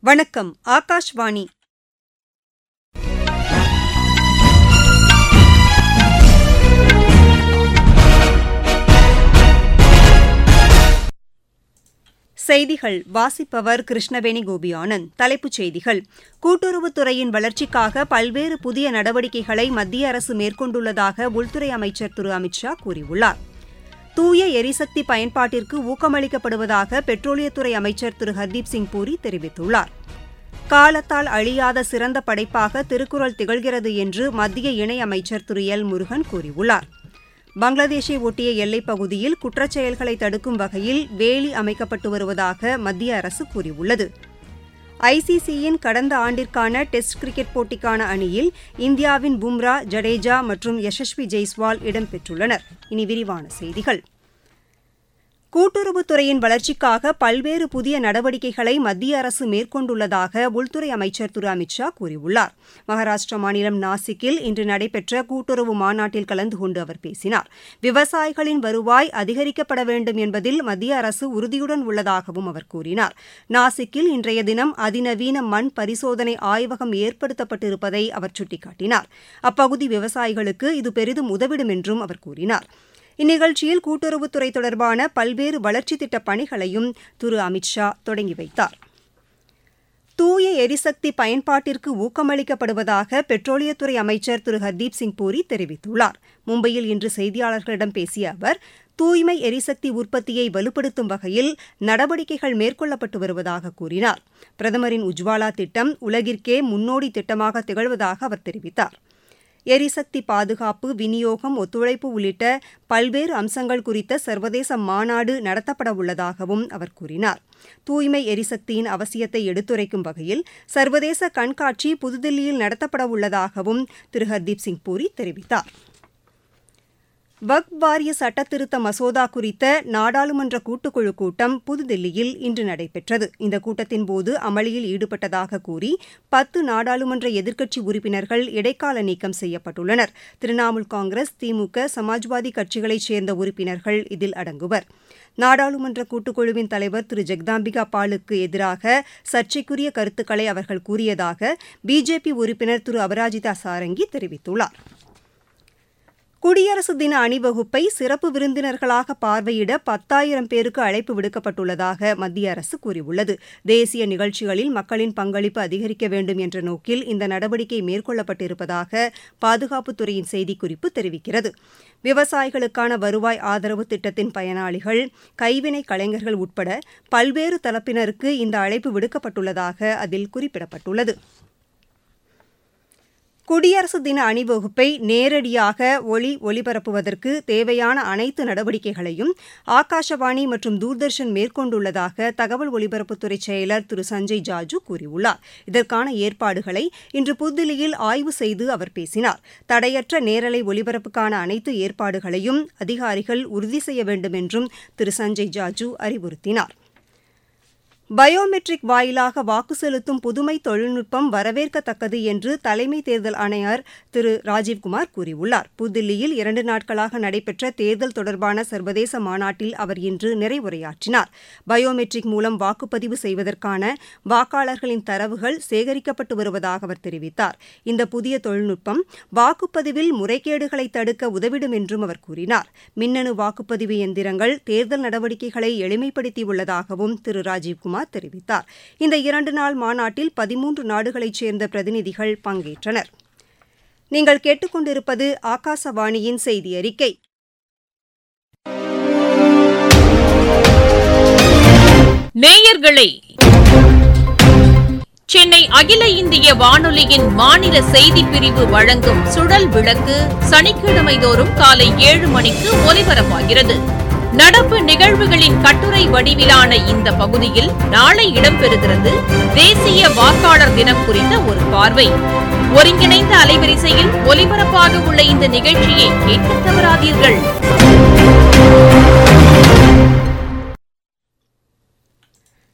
வணக்கம் ஆகாஷ்வாணி செய்திகள் வாசிப்பவர் கிருஷ்ணவேணி கோபியானந்த் தலைப்புச் செய்திகள் கூட்டுறவுத்துறையின் வளர்ச்சிக்காக பல்வேறு புதிய நடவடிக்கைகளை மத்திய அரசு மேற்கொண்டுள்ளதாக உள்துறை அமைச்சர் திரு அமித் ஷா கூறியுள்ளார் தூய எரிசக்தி பயன்பாட்டிற்கு ஊக்கமளிக்கப்படுவதாக பெட்ரோலியத்துறை அமைச்சர் திரு ஹர்தீப் சிங் பூரி தெரிவித்துள்ளார் காலத்தால் அழியாத சிறந்த படைப்பாக திருக்குறள் திகழ்கிறது என்று மத்திய இணையமைச்சர் திரு எல் முருகன் கூறியுள்ளார் பங்களாதேஷை ஒட்டிய எல்லைப் பகுதியில் குற்றச்செயல்களை தடுக்கும் வகையில் வேலி அமைக்கப்பட்டு வருவதாக மத்திய அரசு கூறியுள்ளது ஐசிசியின் கடந்த ஆண்டிற்கான டெஸ்ட் கிரிக்கெட் போட்டிக்கான அணியில் இந்தியாவின் பும்ரா ஜடேஜா மற்றும் யசஸ்வி ஜெய்ஸ்வால் இடம்பெற்றுள்ளனர் இனி விரிவான செய்திகள் கூட்டுறவுத்துறையின் வளர்ச்சிக்காக பல்வேறு புதிய நடவடிக்கைகளை மத்திய அரசு மேற்கொண்டுள்ளதாக உள்துறை அமைச்சர் திரு அமித் ஷா கூறியுள்ளார் மகாராஷ்டிரா மாநிலம் நாசிக்கில் இன்று நடைபெற்ற கூட்டுறவு மாநாட்டில் கலந்து கொண்டு அவர் பேசினார் விவசாயிகளின் வருவாய் அதிகரிக்கப்பட வேண்டும் என்பதில் மத்திய அரசு உறுதியுடன் உள்ளதாகவும் அவர் கூறினார் நாசிக்கில் இன்றைய தினம் அதிநவீன மண் பரிசோதனை ஆய்வகம் ஏற்படுத்தப்பட்டிருப்பதை அவர் சுட்டிக்காட்டினார் அப்பகுதி விவசாயிகளுக்கு இது பெரிதும் உதவிடும் என்றும் அவர் கூறினார் இந்நிகழ்ச்சியில் கூட்டுறவுத்துறை தொடர்பான பல்வேறு வளர்ச்சித் திட்டப் பணிகளையும் திரு அமித் ஷா தொடங்கி வைத்தார் தூய எரிசக்தி பயன்பாட்டிற்கு ஊக்கமளிக்கப்படுவதாக பெட்ரோலியத்துறை அமைச்சர் திரு ஹர்தீப் சிங் பூரி தெரிவித்துள்ளார் மும்பையில் இன்று செய்தியாளர்களிடம் பேசிய அவர் தூய்மை எரிசக்தி உற்பத்தியை வலுப்படுத்தும் வகையில் நடவடிக்கைகள் மேற்கொள்ளப்பட்டு வருவதாக கூறினார் பிரதமரின் உஜ்வாலா திட்டம் உலகிற்கே முன்னோடி திட்டமாக திகழ்வதாக அவர் தெரிவித்தார் எரிசக்தி பாதுகாப்பு விநியோகம் ஒத்துழைப்பு உள்ளிட்ட பல்வேறு அம்சங்கள் குறித்த சர்வதேச மாநாடு நடத்தப்பட உள்ளதாகவும் அவர் கூறினார் தூய்மை எரிசக்தியின் அவசியத்தை எடுத்துரைக்கும் வகையில் சர்வதேச கண்காட்சி புதுதில்லியில் நடத்தப்பட உள்ளதாகவும் திரு ஹர்தீப் சிங் பூரி தெரிவித்தார் வக்ஃப் வாரிய சட்டத்திருத்த மசோதா குறித்த நாடாளுமன்ற கூட்டுக்குழு கூட்டம் புதுதில்லியில் இன்று நடைபெற்றது இந்த கூட்டத்தின்போது அமளியில் ஈடுபட்டதாக கூறி பத்து நாடாளுமன்ற எதிர்க்கட்சி உறுப்பினர்கள் இடைக்கால நீக்கம் செய்யப்பட்டுள்ளனர் திரிணாமுல் காங்கிரஸ் திமுக சமாஜ்வாதி கட்சிகளைச் சேர்ந்த உறுப்பினர்கள் இதில் அடங்குவர் நாடாளுமன்ற கூட்டுக்குழுவின் தலைவர் திரு ஜெக்தாம்பிகா பாலுக்கு எதிராக சர்ச்சைக்குரிய கருத்துக்களை அவர்கள் கூறியதாக பிஜேபி உறுப்பினர் திரு அபராஜிதா சாரங்கி தெரிவித்துள்ளார் குடியரசு தின அணிவகுப்பை சிறப்பு விருந்தினர்களாக பார்வையிட பத்தாயிரம் பேருக்கு அழைப்பு விடுக்கப்பட்டுள்ளதாக மத்திய அரசு கூறியுள்ளது தேசிய நிகழ்ச்சிகளில் மக்களின் பங்களிப்பு அதிகரிக்க வேண்டும் என்ற நோக்கில் இந்த நடவடிக்கை மேற்கொள்ளப்பட்டிருப்பதாக பாதுகாப்புத்துறையின் செய்திக்குறிப்பு தெரிவிக்கிறது விவசாயிகளுக்கான வருவாய் ஆதரவு திட்டத்தின் பயனாளிகள் கைவினை கலைஞர்கள் உட்பட பல்வேறு தரப்பினருக்கு இந்த அழைப்பு விடுக்கப்பட்டுள்ளதாக அதில் குறிப்பிடப்பட்டுள்ளது குடியரசு தின அணிவகுப்பை நேரடியாக ஒளி ஒலிபரப்புவதற்கு தேவையான அனைத்து நடவடிக்கைகளையும் ஆகாஷவாணி மற்றும் தூர்தர்ஷன் மேற்கொண்டுள்ளதாக தகவல் ஒலிபரப்புத்துறை செயலர் திரு சஞ்சய் ஜாஜு கூறியுள்ளார் இதற்கான ஏற்பாடுகளை இன்று புதுதில்லியில் ஆய்வு செய்து அவர் பேசினார் தடையற்ற நேரலை ஒலிபரப்புக்கான அனைத்து ஏற்பாடுகளையும் அதிகாரிகள் உறுதி செய்ய வேண்டும் என்றும் திரு சஞ்சய் ஜாஜு அறிவுறுத்தினார் பயோமெட்ரிக் வாயிலாக வாக்கு செலுத்தும் புதுமை தொழில்நுட்பம் வரவேற்கத்தக்கது என்று தலைமை தேர்தல் ஆணையர் திரு ராஜீவ்குமார் கூறியுள்ளார் புதுதில்லியில் இரண்டு நாட்களாக நடைபெற்ற தேர்தல் தொடர்பான சர்வதேச மாநாட்டில் அவர் இன்று நிறைவுரையாற்றினார் பயோமெட்ரிக் மூலம் வாக்குப்பதிவு செய்வதற்கான வாக்காளர்களின் தரவுகள் சேகரிக்கப்பட்டு வருவதாக அவர் தெரிவித்தார் இந்த புதிய தொழில்நுட்பம் வாக்குப்பதிவில் முறைகேடுகளை தடுக்க உதவிடும் என்றும் அவர் கூறினார் மின்னணு வாக்குப்பதிவு எந்திரங்கள் தேர்தல் நடவடிக்கைகளை எளிமைப்படுத்தியுள்ளதாகவும் திரு ராஜீவ்குமார் குமார் தெரிவித்தார் இந்த இரண்டு நாள் மாநாட்டில் பதிமூன்று நாடுகளைச் சேர்ந்த பிரதிநிதிகள் பங்கேற்றனர் நீங்கள் கேட்டுக்கொண்டிருப்பது ஆகாசவாணியின் செய்தி அறிக்கை நேயர்களே சென்னை அகில இந்திய வானொலியின் மாநில செய்திப் பிரிவு வழங்கும் சுழல் விளக்கு சனிக்கிழமை தோறும் காலை ஏழு மணிக்கு ஒலிபரப்பாகிறது நடப்பு நிகழ்வுகளின் கட்டுரை வடிவிலான இந்த பகுதியில் நாளை இடம்பெறுகிறது தேசிய வாக்காளர் தினம் குறித்த ஒரு பார்வை ஒருங்கிணைந்த அலைவரிசையில் ஒலிபரப்பாக உள்ள இந்த நிகழ்ச்சியை கேட்க தவறாதீர்கள்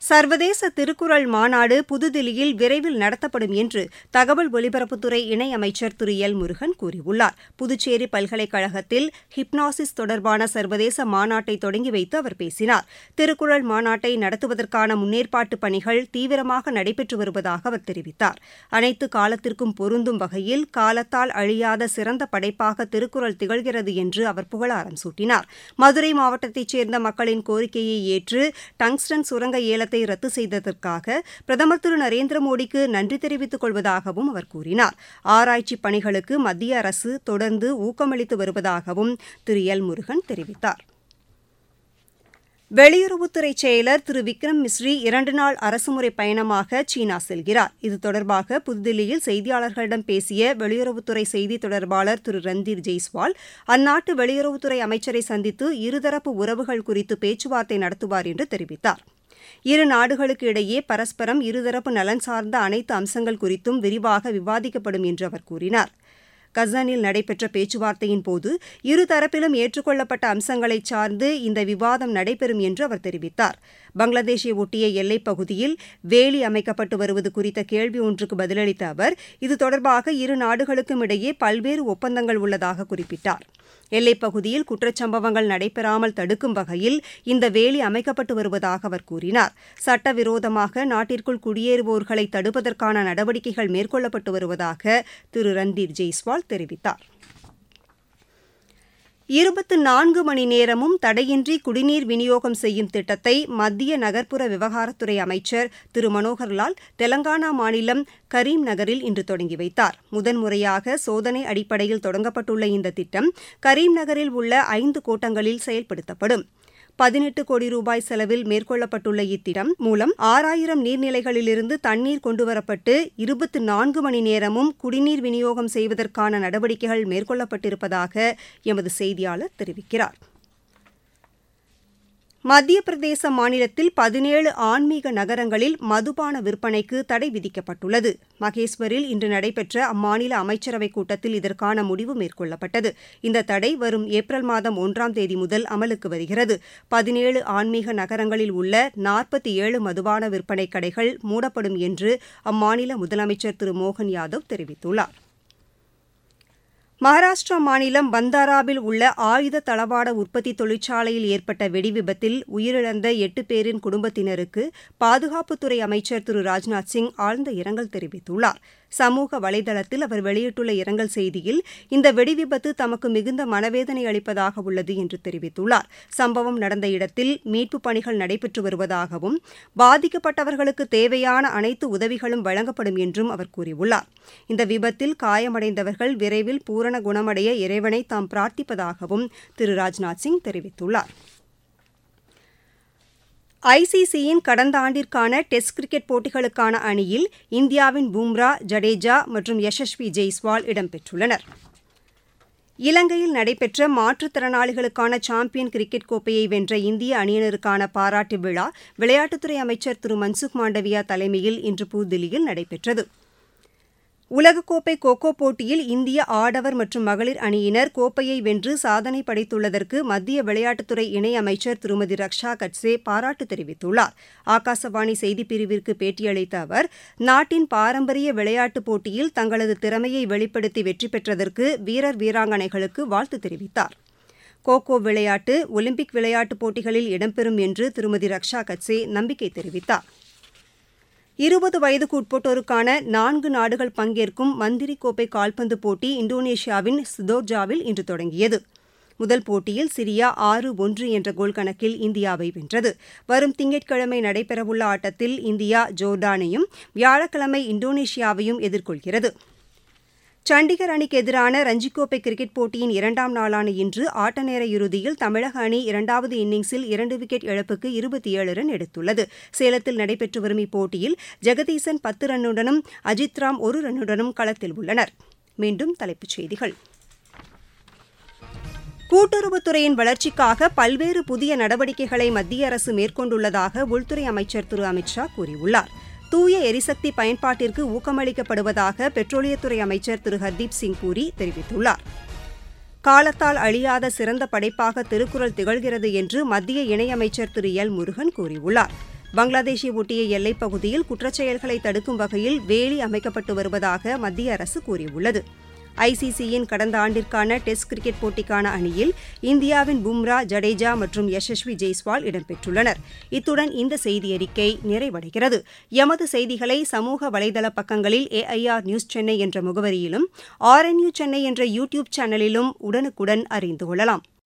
சர்வதேச திருக்குறள் மாநாடு புதுதில்லியில் விரைவில் நடத்தப்படும் என்று தகவல் ஒலிபரப்புத்துறை இணையமைச்சர் திரு எல் முருகன் கூறியுள்ளார் புதுச்சேரி பல்கலைக்கழகத்தில் ஹிப்னாசிஸ் தொடர்பான சர்வதேச மாநாட்டை தொடங்கி வைத்து அவர் பேசினார் திருக்குறள் மாநாட்டை நடத்துவதற்கான முன்னேற்பாட்டு பணிகள் தீவிரமாக நடைபெற்று வருவதாக அவர் தெரிவித்தார் அனைத்து காலத்திற்கும் பொருந்தும் வகையில் காலத்தால் அழியாத சிறந்த படைப்பாக திருக்குறள் திகழ்கிறது என்று அவர் புகழாரம் சூட்டினார் மதுரை மாவட்டத்தைச் சேர்ந்த மக்களின் கோரிக்கையை ஏற்று டங்ஸ்டன் சுரங்க ஏல ஏலத்தை ரத்து செய்ததற்காக பிரதமர் திரு நரேந்திர மோடிக்கு நன்றி தெரிவித்துக் கொள்வதாகவும் அவர் கூறினார் ஆராய்ச்சி பணிகளுக்கு மத்திய அரசு தொடர்ந்து ஊக்கமளித்து வருவதாகவும் திரு எல் முருகன் தெரிவித்தார் வெளியுறவுத்துறை செயலர் திரு விக்ரம் மிஸ்ரி இரண்டு நாள் அரசுமுறை பயணமாக சீனா செல்கிறார் இது தொடர்பாக புதுதில்லியில் செய்தியாளர்களிடம் பேசிய வெளியுறவுத்துறை செய்தி தொடர்பாளர் திரு ரந்தீர் ஜெய்ஸ்வால் அந்நாட்டு வெளியுறவுத்துறை அமைச்சரை சந்தித்து இருதரப்பு உறவுகள் குறித்து பேச்சுவார்த்தை நடத்துவார் என்று தெரிவித்தார் இரு நாடுகளுக்கு இடையே பரஸ்பரம் இருதரப்பு நலன் சார்ந்த அனைத்து அம்சங்கள் குறித்தும் விரிவாக விவாதிக்கப்படும் என்று அவர் கூறினார் கசானில் நடைபெற்ற பேச்சுவார்த்தையின் போது இருதரப்பிலும் ஏற்றுக்கொள்ளப்பட்ட அம்சங்களை சார்ந்து இந்த விவாதம் நடைபெறும் என்று அவர் தெரிவித்தார் பங்களாதேஷை ஒட்டிய எல்லைப் பகுதியில் வேலி அமைக்கப்பட்டு வருவது குறித்த கேள்வி ஒன்றுக்கு பதிலளித்த அவர் இது தொடர்பாக இரு நாடுகளுக்கும் இடையே பல்வேறு ஒப்பந்தங்கள் உள்ளதாக குறிப்பிட்டார் எல்லைப் பகுதியில் குற்றச்சம்பவங்கள் நடைபெறாமல் தடுக்கும் வகையில் இந்த வேலி அமைக்கப்பட்டு வருவதாக அவர் கூறினார் சட்டவிரோதமாக நாட்டிற்குள் குடியேறுவோர்களை தடுப்பதற்கான நடவடிக்கைகள் மேற்கொள்ளப்பட்டு வருவதாக திரு ரந்தீர் ஜெய்ஸ்வால் தெரிவித்தார் இருபத்து நான்கு மணி நேரமும் தடையின்றி குடிநீர் விநியோகம் செய்யும் திட்டத்தை மத்திய நகர்ப்புற விவகாரத்துறை அமைச்சர் திரு மனோகர்லால் தெலங்கானா மாநிலம் கரீம் நகரில் இன்று தொடங்கி வைத்தார் முதன்முறையாக சோதனை அடிப்படையில் தொடங்கப்பட்டுள்ள இந்த திட்டம் கரீம் நகரில் உள்ள ஐந்து கோட்டங்களில் செயல்படுத்தப்படும் பதினெட்டு கோடி ரூபாய் செலவில் மேற்கொள்ளப்பட்டுள்ள இத்திட்டம் மூலம் ஆறாயிரம் நீர்நிலைகளிலிருந்து தண்ணீர் கொண்டுவரப்பட்டு இருபத்தி நான்கு மணி நேரமும் குடிநீர் விநியோகம் செய்வதற்கான நடவடிக்கைகள் மேற்கொள்ளப்பட்டிருப்பதாக எமது செய்தியாளர் தெரிவிக்கிறார் மத்திய பிரதேச மாநிலத்தில் பதினேழு ஆன்மீக நகரங்களில் மதுபான விற்பனைக்கு தடை விதிக்கப்பட்டுள்ளது மகேஸ்வரில் இன்று நடைபெற்ற அம்மாநில அமைச்சரவைக் கூட்டத்தில் இதற்கான முடிவு மேற்கொள்ளப்பட்டது இந்த தடை வரும் ஏப்ரல் மாதம் ஒன்றாம் தேதி முதல் அமலுக்கு வருகிறது பதினேழு ஆன்மீக நகரங்களில் உள்ள நாற்பத்தி ஏழு மதுபான விற்பனை கடைகள் மூடப்படும் என்று அம்மாநில முதலமைச்சர் திரு மோகன் யாதவ் தெரிவித்துள்ளார் மகாராஷ்டிரா மாநிலம் பந்தாராவில் உள்ள ஆயுத தளவாட உற்பத்தி தொழிற்சாலையில் ஏற்பட்ட வெடிவிபத்தில் உயிரிழந்த எட்டு பேரின் குடும்பத்தினருக்கு பாதுகாப்புத்துறை அமைச்சர் திரு ராஜ்நாத் சிங் ஆழ்ந்த இரங்கல் தெரிவித்துள்ளார் சமூக வலைதளத்தில் அவர் வெளியிட்டுள்ள இரங்கல் செய்தியில் இந்த வெடிவிபத்து தமக்கு மிகுந்த மனவேதனை அளிப்பதாக உள்ளது என்று தெரிவித்துள்ளார் சம்பவம் நடந்த இடத்தில் மீட்புப் பணிகள் நடைபெற்று வருவதாகவும் பாதிக்கப்பட்டவர்களுக்கு தேவையான அனைத்து உதவிகளும் வழங்கப்படும் என்றும் அவர் கூறியுள்ளார் இந்த விபத்தில் காயமடைந்தவர்கள் விரைவில் பூரண குணமடைய இறைவனை தாம் பிரார்த்திப்பதாகவும் திரு ராஜ்நாத் சிங் தெரிவித்துள்ளார் ஐசிசியின் கடந்த ஆண்டிற்கான டெஸ்ட் கிரிக்கெட் போட்டிகளுக்கான அணியில் இந்தியாவின் பும்ரா ஜடேஜா மற்றும் யசஸ்வி ஜெய்ஸ்வால் இடம்பெற்றுள்ளனர் இலங்கையில் நடைபெற்ற மாற்றுத்திறனாளிகளுக்கான சாம்பியன் கிரிக்கெட் கோப்பையை வென்ற இந்திய அணியினருக்கான பாராட்டு விழா விளையாட்டுத்துறை அமைச்சர் திரு மன்சுக் மாண்டவியா தலைமையில் இன்று புதுதில்லியில் நடைபெற்றது உலகக்கோப்பை கோகோ போட்டியில் இந்திய ஆடவர் மற்றும் மகளிர் அணியினர் கோப்பையை வென்று சாதனை படைத்துள்ளதற்கு மத்திய விளையாட்டுத்துறை இணையமைச்சர் திருமதி ரக்ஷா கட்சே பாராட்டு தெரிவித்துள்ளார் ஆகாசவாணி செய்திப்பிரிவிற்கு பேட்டியளித்த அவர் நாட்டின் பாரம்பரிய விளையாட்டுப் போட்டியில் தங்களது திறமையை வெளிப்படுத்தி வெற்றி பெற்றதற்கு வீரர் வீராங்கனைகளுக்கு வாழ்த்து தெரிவித்தார் கோகோ விளையாட்டு ஒலிம்பிக் விளையாட்டுப் போட்டிகளில் இடம்பெறும் என்று திருமதி ரக்ஷா கட்சே நம்பிக்கை தெரிவித்தார் இருபது வயதுக்கு உட்பட்டோருக்கான நான்கு நாடுகள் பங்கேற்கும் மந்திரி கோப்பை கால்பந்து போட்டி இந்தோனேஷியாவின் சிதோர்ஜாவில் இன்று தொடங்கியது முதல் போட்டியில் சிரியா ஆறு ஒன்று என்ற கோல் கணக்கில் இந்தியாவை வென்றது வரும் திங்கட்கிழமை நடைபெறவுள்ள ஆட்டத்தில் இந்தியா ஜோர்டானையும் வியாழக்கிழமை இந்தோனேஷியாவையும் எதிர்கொள்கிறது சண்டிகர் அணிக்கு எதிரான ரஞ்சிக்கோப்பை கிரிக்கெட் போட்டியின் இரண்டாம் நாளான இன்று ஆட்ட நேர இறுதியில் தமிழக அணி இரண்டாவது இன்னிங்ஸில் இரண்டு விக்கெட் இழப்புக்கு இருபத்தி ஏழு ரன் எடுத்துள்ளது சேலத்தில் நடைபெற்று வரும் இப்போட்டியில் ஜெகதீசன் பத்து ரன்னுடனும் அஜித் ராம் ஒரு ரன்னுடனும் களத்தில் உள்ளனர் மீண்டும் தலைப்புச் செய்திகள் கூட்டுறவுத்துறையின் வளர்ச்சிக்காக பல்வேறு புதிய நடவடிக்கைகளை மத்திய அரசு மேற்கொண்டுள்ளதாக உள்துறை அமைச்சர் திரு அமித் ஷா கூறியுள்ளார் தூய எரிசக்தி பயன்பாட்டிற்கு ஊக்கமளிக்கப்படுவதாக பெட்ரோலியத்துறை அமைச்சர் திரு ஹர்தீப் சிங் பூரி தெரிவித்துள்ளார் காலத்தால் அழியாத சிறந்த படைப்பாக திருக்குறள் திகழ்கிறது என்று மத்திய இணையமைச்சர் திரு எல் முருகன் கூறியுள்ளார் பங்களாதேஷை ஒட்டிய எல்லைப் பகுதியில் குற்றச்செயல்களை தடுக்கும் வகையில் வேலி அமைக்கப்பட்டு வருவதாக மத்திய அரசு கூறியுள்ளது ஐசிசியின் கடந்த ஆண்டிற்கான டெஸ்ட் கிரிக்கெட் போட்டிக்கான அணியில் இந்தியாவின் பும்ரா ஜடேஜா மற்றும் யசஸ்வி ஜெய்ஸ்வால் இடம்பெற்றுள்ளனர் இத்துடன் இந்த செய்தியறிக்கை நிறைவடைகிறது எமது செய்திகளை சமூக வலைதள பக்கங்களில் ஏஐஆர் நியூஸ் சென்னை என்ற முகவரியிலும் ஆர்என்யூ சென்னை என்ற யூ டியூப் சேனலிலும் உடனுக்குடன் அறிந்து கொள்ளலாம்